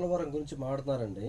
పోలవరం గురించి మాట్లాడుతున్నారండి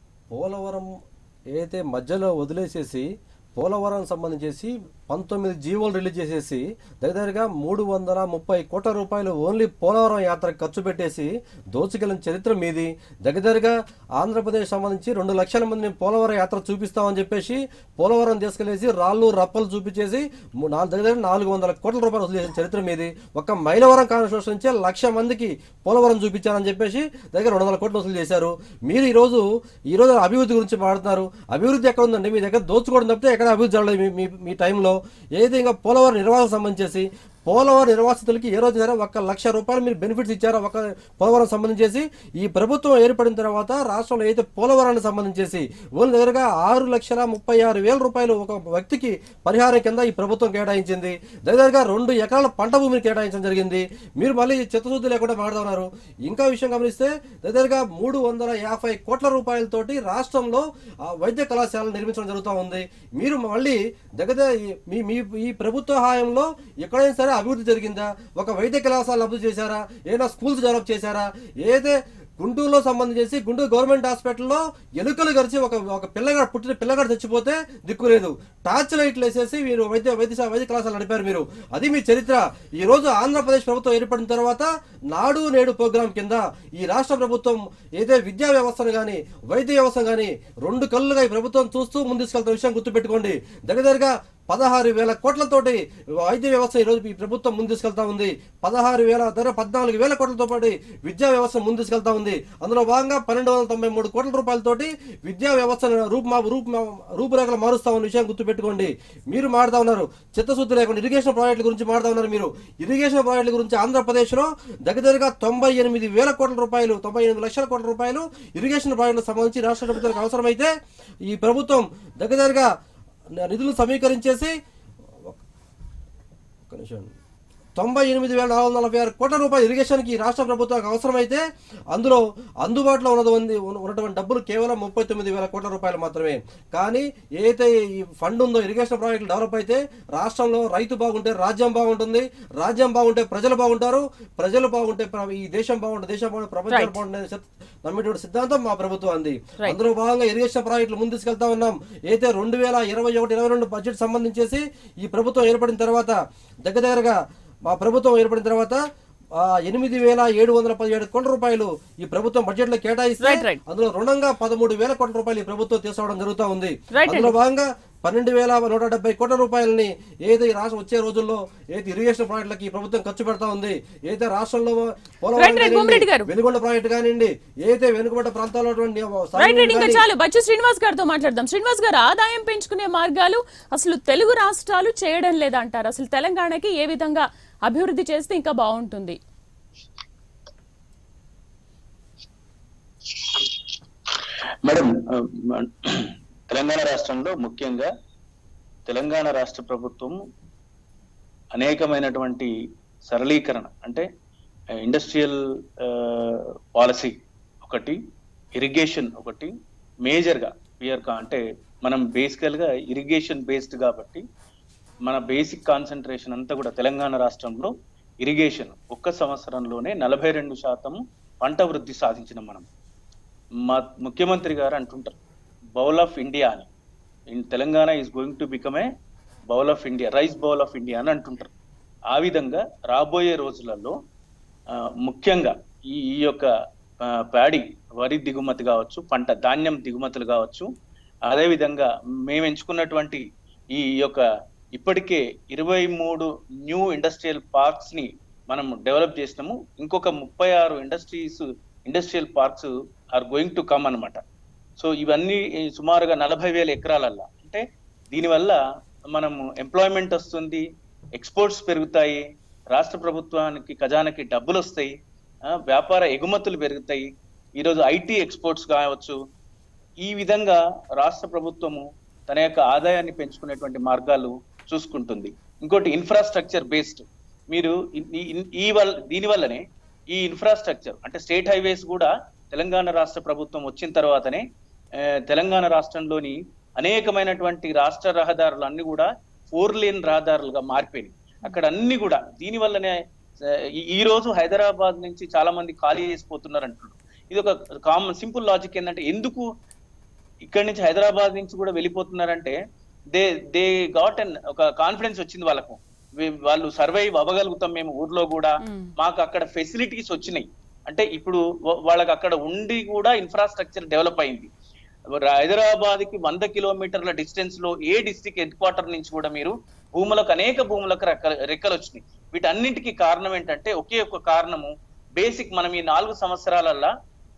పోలవరం ఏదైతే మధ్యలో వదిలేసేసి పోలవరం సంబంధించేసి పంతొమ్మిది జీవోలు రిలీజ్ చేసేసి దగ్గరగా మూడు వందల ముప్పై కోట్ల రూపాయలు ఓన్లీ పోలవరం యాత్ర ఖర్చు పెట్టేసి దోచుకెళ్ళిన చరిత్ర మీది దగ్గరగా ఆంధ్రప్రదేశ్ సంబంధించి రెండు లక్షల మందిని పోలవరం యాత్ర చూపిస్తామని చెప్పేసి పోలవరం తీసుకెళ్లేసి రాళ్ళు రప్పలు చూపించేసి ము- నాలుగు దగ్గర నాలుగు వందల కోట్ల రూపాయలు వసూలు చేసిన చరిత్ర మీది ఒక్క మైలవరం కాన్స్టిట్యూషన్ నుంచే లక్ష మందికి పోలవరం చూపించారని చెప్పేసి దగ్గర రెండు వందల కోట్లు వసూలు చేశారు మీరు ఈ రోజు ఈ రోజు అభివృద్ధి గురించి మాట్లాడుతున్నారు అభివృద్ధి ఎక్కడ ఉందండి మీ దగ్గర దోచుకోవడం తప్పితే ఎక్కడ అభివృద్ధి జరగలేదు మీ- మీ మీ టైంలో ఏదైతే ఇంకా పోలవరం నిర్వాహకు సంబంధించేసి పోలవరం నిర్వాసితులకి ఏ రోజు సరే ఒక లక్ష రూపాయలు మీరు బెనిఫిట్స్ ఇచ్చారో ఒక పోలవరం సంబంధించేసి ఈ ప్రభుత్వం ఏర్పడిన తర్వాత రాష్ట్రంలో అయితే పోలవరానికి సంబంధించేసి ఓన్లీ దగ్గరగా ఆరు లక్షల ముప్పై ఆరు వేల రూపాయలు ఒక వ్యక్తికి పరిహారం కింద ఈ ప్రభుత్వం కేటాయించింది దగ్గరగా రెండు ఎకరాల పంట భూమిని కేటాయించడం జరిగింది మీరు మళ్ళీ చిత్తశుద్ధి లేకుండా మాట్లాడుతున్నారు ఇంకా విషయం గమనిస్తే దగ్గరగా మూడు వందల యాభై కోట్ల రూపాయలతోటి రాష్ట్రంలో ఆ, వైద్య కళాశాలను నిర్మించడం జరుగుతూ ఉంది మీరు మళ్ళీ దగ్గర మీ మీ ఈ ప్రభుత్వ హాయంలో ఎక్కడైనా సరే అభివృద్ధి జరిగిందా ఒక వైద్య కళాశాల అభివృద్ధి చేశారా ఏదైనా స్కూల్స్ డెవలప్ చేశారా ఏదైతే గుంటూరులో సంబంధించి గుంటూరు గవర్నమెంట్ హాస్పిటల్లో ఎలుకలు గరిచి ఒక ఒక పిల్లగాడు పుట్టిన పిల్లగాడు చచ్చిపోతే దిక్కులేదు టార్చ్ లైట్లు వేసేసి మీరు వైద్య వైద్యశాల వైద్య కళాశాల నడిపారు మీరు అది మీ చరిత్ర ఈ రోజు ఆంధ్రప్రదేశ్ ప్రభుత్వం ఏర్పడిన తర్వాత నాడు నేడు ప్రోగ్రాం కింద ఈ రాష్ట్ర ప్రభుత్వం ఏదే విద్యా వ్యవస్థను కానీ వైద్య వ్యవస్థను కానీ రెండు కళ్ళుగా ఈ ప్రభుత్వం చూస్తూ ముందుకెళ్తున్న విషయం గుర్తుపెట్టుకోండి దగ్గరగా పదహారు వేల కోట్లతోటి వైద్య వ్యవస్థ ఈరోజు ఈ ప్రభుత్వం ముందుకెళ్తా ఉంది పదహారు వేల దగ్గర పద్నాలుగు వేల కోట్లతో పాటు విద్యా వ్యవస్థ ముందుకెళ్తా ఉంది అందులో భాగంగా పన్నెండు వందల తొంభై మూడు కోట్ల రూపాయలతోటి విద్యా వ్యవస్థను రూపు మా రూపు రూపురేఖలు మారుస్తా ఉన్న విషయం గుర్తుపెట్టుకోండి మీరు మాడుతా ఉన్నారు చిత్తశుద్ధి లేకుండా ఇరిగేషన్ ప్రాజెక్టుల గురించి మాడుతా ఉన్నారు మీరు ఇరిగేషన్ ప్రాజెక్టుల గురించి ఆంధ్రప్రదేశ్లో దగ్గరగా తొంభై ఎనిమిది వేల కోట్ల రూపాయలు తొంభై ఎనిమిది లక్షల కోట్ల రూపాయలు ఇరిగేషన్ ప్రాజెక్టులకు సంబంధించి రాష్ట్ర ప్రభుత్వానికి అవసరమైతే ఈ ప్రభుత్వం దగ్గరగా నిధులు సమీకరించేసి ఒక్క నిమిషం తొంభై ఎనిమిది వేల నాలుగు వందల నలభై ఆరు కోట్ల రూపాయలు ఇరిగేషన్కి రాష్ట్ర ప్రభుత్వానికి అవసరమైతే అందులో అందుబాటులో ఉన్నది ఉన్నటువంటి డబ్బులు కేవలం ముప్పై తొమ్మిది వేల కోట్ల రూపాయలు మాత్రమే కానీ ఏదైతే ఈ ఫండ్ ఉందో ఇరిగేషన్ ప్రాజెక్టులు డెవలప్ అయితే రాష్ట్రంలో రైతు బాగుంటే రాజ్యం బాగుంటుంది రాజ్యం బాగుంటే ప్రజలు బాగుంటారు ప్రజలు బాగుంటే ప్ర- ఈ దేశం బాగుంటుంది దేశం బాగుంటే ప్రపంచం Right. బాగుంటుంది సిద్ధ- నమ్మేటువంటి సిద్ధాంతం మా ప్రభుత్వం అంది Right. అందులో భాగంగా ఇరిగేషన్ ప్రాజెక్టులు ముందు తీసుకెళ్తా ఉన్నాం అయితే రెండు వేల ఇరవై ఒకటి ఇరవై రెండు బడ్జెట్ సంబంధించేసి ఈ ప్రభుత్వం ఏర్పడిన తర్వాత దగ్గర దగ్గరగా మా ప్రభుత్వం ఏర్పడిన తర్వాత ఆ, ఎనిమిది వేల ఏడు వందల పదిహేడు కోట్ల రూపాయలు ఈ ప్రభుత్వం బడ్జెట్ లో కేటాయిస్తే Right, right. అందులో రుణంగా పదమూడు వేల కోట్ల రూపాయలు ఈ ప్రభుత్వం తీసుకోవడం జరుగుతూ ఉంది Right, అందులో భాగంగా పన్నెండు వేల నూట డెబ్బై కోట్ల రూపాయలని ఏదైతే ఈ రాష్ట్రం వచ్చే రోజుల్లో ఏదైతే ఇరిగేషన్ ప్రాజెక్టులకి ఈ ప్రభుత్వం ఖర్చు పెడతా ఉంది ఏదైతే రాష్ట్రంలో పోలవరం Right, right, భూమిరెడ్డి గారు. కానివ్వండి, వెలుగొండ ప్రాజెక్టు కానివ్వండి ఏదైతే వెనుకబడ్డ ప్రాంతాల్లో ఉన్నటువంటి సాగునీరు రైట్ రైట్ ఇంకా కానీ- చాలు బచ్చు శ్రీనివాస్ గారితో మాట్లాడదాం శ్రీనివాస్ గారు ఆదాయం పెంచుకునే మార్గాలు అసలు తెలుగు రాష్ట్రాలు చేయడం లేదా అంటారు అసలు తెలంగాణకి ఏ విధంగా అభివృద్ధి చేస్తే ఇంకా బాగుంటుంది మేడం ఆ, మ- తెలంగాణ రాష్ట్రంలో ముఖ్యంగా తెలంగాణ రాష్ట్ర ప్రభుత్వం అనేకమైనటువంటి సరళీకరణ అంటే ఇండస్ట్రియల్ పాలసీ ఒకటి ఇరిగేషన్ ఒకటి మేజర్గా గా అంటే మనం బేసికల్ గా ఇరిగేషన్ బేస్డ్ కాబట్టి మన బేసిక్ కాన్సన్ట్రేషన్ అంతా కూడా తెలంగాణ రాష్ట్రంలో ఇరిగేషన్ ఒక్క సంవత్సరంలోనే నలభై రెండు శాతం పంట వృద్ధి సాధించిన మనం మా ముఖ్యమంత్రి గారు అంటుంటారు బౌల్ ఆఫ్ ఇండియా అని in Telangana is going to become a bowl of India rice bowl of India అని అంటుంటారు ఆ విధంగా రాబోయే రోజులలో ఆ, ముఖ్యంగా ఈ ఈ యొక్క ఆ, ప్యాడీ వరి దిగుమతి కావచ్చు పంట ధాన్యం దిగుమతులు కావచ్చు అదే విధంగా మేము ఎంచుకున్నటువంటి ఈ యొక్క ఇప్పటికే ఇరవై మూడు న్యూ ఇండస్ట్రియల్ పార్క్స్ ని మనం డెవలప్ చేసినాము ఇంకొక ముప్పై ఆరు industries industrial parks are going to come అన్నమాట సో ఇవన్నీ ఈ సుమారుగా నలభై వేల ఎకరాలల్లా అంటే దీనివల్ల మనం ఎంప్లాయ్మెంట్ వస్తుంది ఎక్స్పోర్ట్స్ పెరుగుతాయి రాష్ట్ర ప్రభుత్వానికి ఖజానాకి డబ్బులు వస్తాయి ఆ, వ్యాపార ఎగుమతులు పెరుగుతాయి ఈరోజు ఐటీ ఎక్స్పోర్ట్స్ కావచ్చు ఈ విధంగా రాష్ట్ర ప్రభుత్వము తన యొక్క ఆదాయాన్ని పెంచుకునేటువంటి మార్గాలు చూసుకుంటుంది ఇంకోటి ఇన్ఫ్రాస్ట్రక్చర్ బేస్డ్ మీరు ఈ- ఈ- ఈ వల్ల దీని వల్లనే ఈ ఇన్ఫ్రాస్ట్రక్చర్ అంటే స్టేట్ హైవేస్ కూడా తెలంగాణ రాష్ట్ర ప్రభుత్వం వచ్చిన తర్వాతనే ఆ, తెలంగాణ రాష్ట్రంలోని అనేకమైనటువంటి రాష్ట్ర రహదారులు అన్ని కూడా ఫోర్ లేన్ రహదారులుగా మారిపోయినాయి అక్కడ అన్ని కూడా దీని వల్లనే ఆ, ఈ- ఈ రోజు హైదరాబాద్ నుంచి చాలా మంది ఖాళీ చేసిపోతున్నారు అంటున్నారు ఇది ఒక కామన్ సింపుల్ లాజిక్ ఏంటంటే ఎందుకు ఇక్కడి నుంచి హైదరాబాద్ నుంచి కూడా వెళ్ళిపోతున్నారంటే దే దే గాట్ అన్ ఒక కాన్ఫిడెన్స్ వచ్చింది వాళ్ళకు వీ- వాళ్ళు సర్వైవ్ అవ్వగలుగుతాం మేము ఊర్లో కూడా మాకు అక్కడ ఫెసిలిటీస్ వచ్చినాయి అంటే ఇప్పుడు వా- వాళ్ళకి అక్కడ ఉండి కూడా ఇన్ఫ్రాస్ట్రక్చర్ డెవలప్ అయింది హైదరాబాద్ కి వంద కిలోమీటర్ల డిస్టెన్స్ లో ఏ డిస్ట్రిక్ట్ హెడ్ క్వార్టర్ నుంచి కూడా మీరు భూములకు అనేక భూములకు రెక్కలు రెక్కలు వచ్చినాయి వీటన్నింటికి కారణం ఏంటంటే ఒకే ఒక కారణము బేసిక్ మనం ఈ నాలుగు సంవత్సరాలల్లా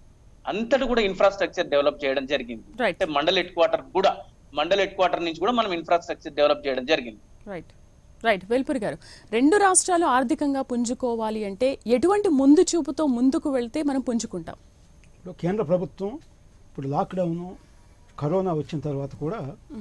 అంతటి కూడా ఇన్ఫ్రాస్ట్రక్చర్ డెవలప్ చేయడం జరిగింది రైట్ అంటే మండల్ హెడ్ క్వార్టర్ కూడా మండల్ హెడ్ క్వార్టర్ నుంచి కూడా మనం ఇన్ఫ్రాస్ట్రక్చర్ డెవలప్ చేయడం జరిగింది రైట్ రైట్ వేల్పూరి గారు రెండు రాష్ట్రాలు ఆర్థికంగా పుంజుకోవాలి అంటే ఎటువంటి ముందు చూపుతో ముందుకు వెళ్తే మనం పుంజుకుంటాం ఇప్పుడు కేంద్ర ప్రభుత్వం ఇప్పుడు లాక్డౌన్ కరోనా వచ్చిన తర్వాత కూడా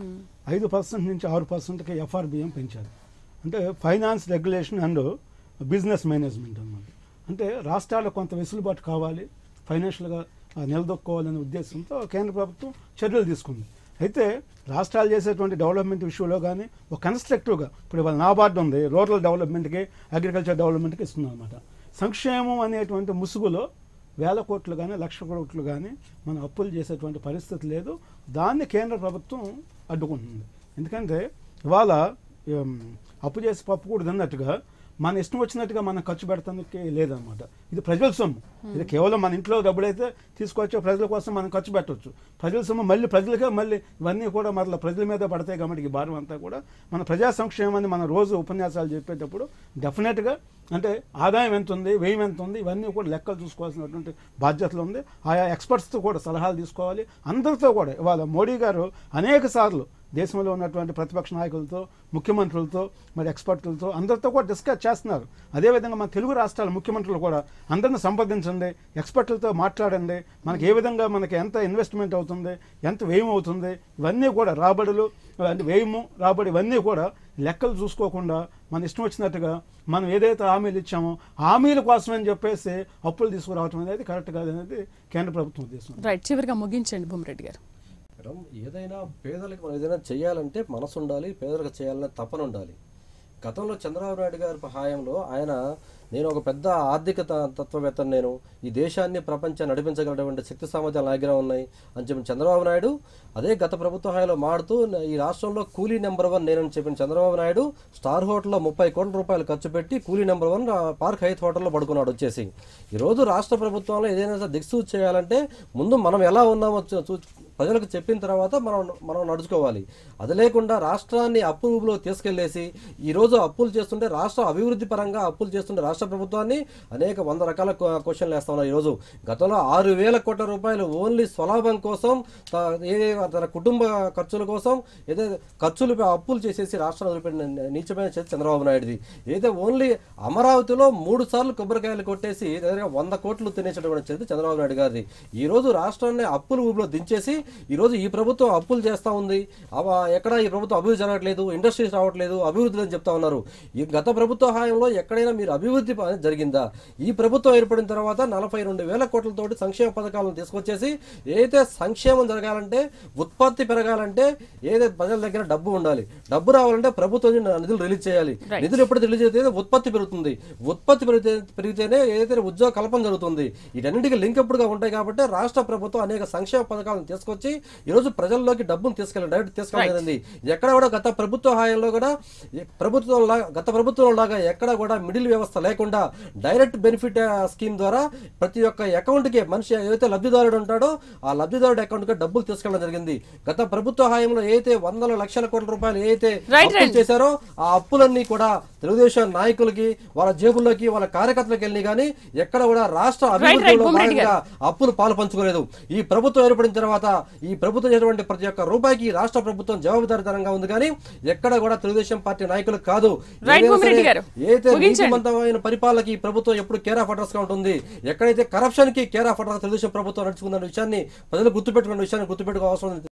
ఐదు పర్సెంట్ నుంచి ఆరు పర్సెంట్కి ఎఫ్ఆర్బిఎం పెంచారు అంటే finance regulation and business management అన్నమాట అంటే రాష్ట్రాలకు కొంత వెసులుబాటు కావాలి ఫైనాన్షియల్గా నిలదొక్కోవాలనే ఉద్దేశంతో కేంద్ర ప్రభుత్వం చర్యలు తీసుకుంది అయితే రాష్ట్రాలు చేసేటువంటి డెవలప్మెంట్ విషయంలో కానీ ఒక కన్స్ట్రక్టివ్గా ఇప్పుడు ఇవాళ నాబార్డు ఉంది రూరల్ డెవలప్మెంట్కి అగ్రికల్చర్ డెవలప్మెంట్కి ఇస్తుంది అనమాట సంక్షేమం అనేటువంటి ముసుగులో వేల కోట్లు కానీ లక్ష కోట్లు కానీ మనం అప్పులు చేసేటువంటి పరిస్థితి లేదు దాన్ని కేంద్ర ప్రభుత్వం అడ్డుకుంటుంది ఎందుకంటే ఇవాళ ఉమ్, అప్పు చేసి పప్పు కూడా తిన్నట్టుగా మన ఇష్టం వచ్చినట్టుగా మనం ఖర్చు పెడతానికి లేదనమాట ఇది ప్రజల సొమ్ము ఇది కేవలం మన ఇంట్లో డబ్బులైతే తీసుకొచ్చే ప్రజల కోసం మనం ఖర్చు పెట్టవచ్చు ప్రజల సొమ్ము మళ్ళీ ప్రజలకే మళ్ళీ ఇవన్నీ కూడా మరలా ప్రజల మీద పడతాయి కాబట్టి ఈ భారం అంతా కూడా మన ప్రజా సంక్షేమాన్ని మనం రోజు ఉపన్యాసాలు చెప్పేటప్పుడు డెఫినెట్గా అంటే ఆదాయం ఎంత ఉంది వ్యయం ఎంత ఉంది ఇవన్నీ కూడా లెక్కలు చూసుకోవాల్సినటువంటి బాధ్యతలు ఉంది ఆయా ఎక్స్పర్ట్స్తో కూడా సలహాలు తీసుకోవాలి అందరితో కూడా ఇవాళ మోడీ గారు అనేక సార్లు దేశంలో ఉన్నటువంటి ప్రతిపక్ష నాయకులతో ముఖ్యమంత్రులతో మరి ఎక్స్పర్టులతో అందరితో కూడా డిస్కస్ చేస్తున్నారు అదేవిధంగా మన తెలుగు రాష్ట్రాల ముఖ్యమంత్రులు కూడా అందరిని సంప్రదించండి ఎక్స్పర్టులతో మాట్లాడండి మనకి ఏ విధంగా మనకి ఎంత ఇన్వెస్ట్మెంట్ అవుతుంది ఎంత వ్యయం అవుతుంది ఇవన్నీ కూడా రాబడులు అంటే వ్యయము రాబడి ఇవన్నీ కూడా లెక్కలు చూసుకోకుండా మన ఇష్టం వచ్చినట్టుగా మనం ఏదైతే హామీలు ఇచ్చామో హామీల కోసం అని చెప్పేసి అప్పులు తీసుకురావటం అనేది కరెక్ట్ కాదనేది కేంద్ర ప్రభుత్వం ఉద్దేశం రైట్ చివరిగా ముగించండి భూమిరెడ్డి గారు మేడం ఏదైనా పేదలకు మనం ఏదైనా చేయాలంటే మనసు ఉండాలి పేదలకు చేయాలనే తపన ఉండాలి గతంలో చంద్రబాబు నాయుడు గారి హయాంలో ఆయన నేను ఒక పెద్ద ఆర్థిక త- తత్వవేత్తను నేను ఈ దేశాన్ని ప్రపంచాన్ని నడిపించగలటువంటి శక్తి సామర్థ్యాలు నా దగ్గర ఉన్నాయి అని చెప్పిన చంద్రబాబు నాయుడు అదే గత ప్రభుత్వ హయాంలో మాడుతూ "న- ఈ రాష్ట్రంలో కూలీ నెంబర్ వన్ నేనని చెప్పిన చంద్రబాబు నాయుడు స్టార్ హోటల్లో ముప్పై కోట్ల రూపాయలు ఖర్చు పెట్టి కూలీ నెంబర్ వన్ ఆ, పార్క్ హైత్ హోటల్లో పడుకున్నాడు వచ్చేసి ఈరోజు రాష్ట్ర ప్రభుత్వంలో ఏదైనా సరే దిక్సూచి చేయాలంటే ముందు మనం ఎలా ఉన్నామో చూ- చూ- ప్రజలకు చెప్పిన తర్వాత మనం మనం నడుచుకోవాలి అది లేకుండా రాష్ట్రాన్ని అప్పు ఊబిలో తీసుకెళ్లేసి ఈ రోజు అప్పులు చేస్తుంటే రాష్ట్ర అభివృద్ధి పరంగా అప్పులు చేస్తుంటే రాష్ట్ర ప్రభుత్వాన్ని అనేక వంద రకాల క్వ- క్వశ్చన్లు వేస్తా ఉన్నారు ఈరోజు గతంలో ఆరు వేల కోట్ల రూపాయలు ఓన్లీ స్వలాభం కోసం త- ఏ తన కుటుంబ ఖర్చుల కోసం ఏదైతే ఖర్చులు అప్పులు చేసేసి రాష్ట్రాన్ని వదిలిపెట్టిన నీచమైన చేతి చంద్రబాబు నాయుడుది ఏదైతే ఓన్లీ అమరావతిలో మూడు సార్లు కొబ్బరికాయలు కొట్టేసి దగ్గర వంద కోట్లు తినేసేటువంటి చేతి చంద్రబాబు నాయుడు గారిది ఈ రోజు రాష్ట్రాన్ని అప్పుల ఊబిలో దించేసి ఈ రోజు ఈ ప్రభుత్వం అప్పులు చేస్తా ఉంది అవ- ఎక్కడ ఈ ప్రభుత్వం అభివృద్ధి జరగట్లేదు ఇండస్ట్రీస్ రావట్లేదు అభివృద్ధి అని చెప్తా ఉన్నారు ఈ గత ప్రభుత్వ హయాంలో ఎక్కడైనా మీరు అభివృద్ధి ప- జరిగిందా ఈ ప్రభుత్వం ఏర్పడిన తర్వాత నలభై రెండు వేల కోట్లతోటి సంక్షేమ పథకాలను తీసుకొచ్చేసి ఏదైతే సంక్షేమం జరగాలంటే ఉత్పత్తి పెరగాలంటే ఏదైతే ప్రజల దగ్గర డబ్బు ఉండాలి డబ్బు రావాలంటే ప్రభుత్వం నుంచి నిధులు రిలీజ్ చేయాలి Right. నిధులు ఎప్పుడు రిలీజ్ అయితే ఉత్పత్తి పెరుగుతుంది ఉత్పత్తి పెరిగితే పెరిగితేనే ఏదైతే ఉద్యోగ కల్పన జరుగుతుంది వీటన్నిటికీ లింక్ ఎప్పుడుగా ఉంటాయి కాబట్టి రాష్ట్ర ప్రభుత్వం అనేక సంక్షేమ పథకాలను తీసుకొచ్చి ఈ రోజు ప్రజల్లోకి డబ్బును తీసుకెళ్ళి డైరెక్ట్ తీసుకెళ్ళలేదు ఎక్కడ కూడా గత ప్రభుత్వ హాయంలో కూడా ఈ ప్రభుత్వం లాగా గత ప్రభుత్వం లాగా ఎక్కడ కూడా మిడిల్ వ్యవస్థ లేకుండా డైరెక్ట్ బెనిఫిట్ స్కీమ్ ద్వారా ప్రతి ఒక్క అకౌంట్ కి మనిషి ఏదైతే లబ్ధిదారుడు ఉంటాడో ఆ లబ్ధిదారుడు అకౌంట్ కి డబ్బులు తీసుకెళ్ళడం జరిగింది గత ప్రభుత్వ హాయంలో ఏదైతే వందల లక్షల కోట్ల రూపాయలు ఏదైతే Right, అప్పులు right. చేశారో ఆ అప్పులన్నీ కూడా తెలుగుదేశం నాయకులకి వాళ్ళ జేబుల్లోకి వాళ్ళ కార్యకర్తలకు వెళ్ళి కానీ ఎక్కడ కూడా రాష్ట్ర అభివృద్ధిలో బొమ్మిరెడ్డి భాగంగా అప్పులు పాలు పంచుకోలేదు ఈ ప్రభుత్వం ఏర్పడిన తర్వాత ఈ ప్రభుత్వం చేసినటువంటి ప్రతి ఒక్క రూపాయికి ఈ రాష్ట్ర ప్రభుత్వం జవాబుదారితనంగా ఉంది కానీ ఎక్కడ కూడా తెలుగుదేశం పార్టీ నాయకులకు కాదు Right, ఏదైనా బొమ్మిరెడ్డి సరే, గారు. ఏదైతే ముగించండి. నీతివంతమైన పరిపాలనకి ఈ ప్రభుత్వం ఎప్పుడు కేర్ ఆఫ్ అడ్రస్ గా ఉంటుంది ఎక్కడైతే కరప్షన్ కి కేర్ ఆఫ్ అడ్రస్ తెలుగుదేశం ప్రభుత్వం నడుచుకుందన్న విషయాన్ని ప్రజలు గుర్తుపెట్టుకున్న విషయాన్ని గుర్తుపెట్టుకోవాల్సిన